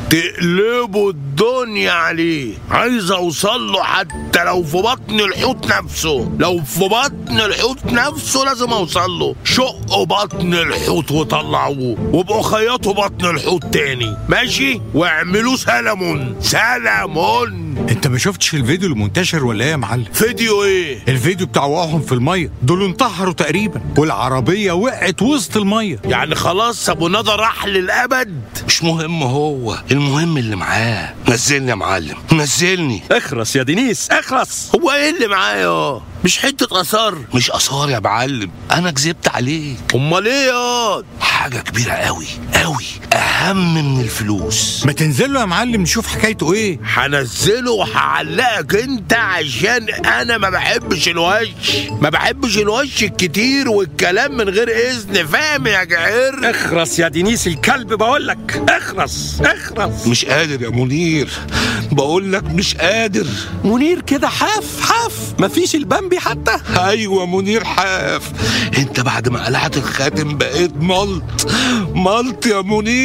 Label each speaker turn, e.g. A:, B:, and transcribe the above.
A: تقلبوا الدنيا عليه عايز اوصل له حتى لو في بطن الحوت نفسه لو في بطن الحوت نفسه لازم اوصل له شقوا بطن الحوت وطلعوه وابقوا خيطوا بطن الحوت تاني ماشي واعملوا سلمون سلمون
B: انت ما شفتش الفيديو المنتشر ولا ايه يا معلم
A: فيديو ايه
B: الفيديو بتاع وقعهم في الميه دول انتحروا تقريبا والعربيه وقعت وسط الميه
A: يعني خلاص ابو ندى راح للابد
C: مش مهم هو المهم اللي معاه نزلني يا معلم نزلني
D: اخرس يا دينيس اخرس
A: هو ايه اللي معايا مش حته اثار
C: مش اثار يا معلم انا كذبت عليك
A: امال ايه يا
C: حاجه كبيره قوي قوي اهم من الفلوس
B: ما تنزل له يا معلم نشوف حكايته ايه
A: هنزله وهعلقك انت عشان انا ما بحبش الوش ما بحبش الوش الكتير والكلام من غير اذن فاهم يا جعير
D: اخرس يا دينيس الكلب بقول لك اخرس اخرس
C: مش قادر يا منير بقول لك مش قادر
D: منير كده حاف حاف مفيش البامبي حتى
C: ايوه منير حاف انت بعد ما قلعت الخاتم بقيت ملط ملط يا منير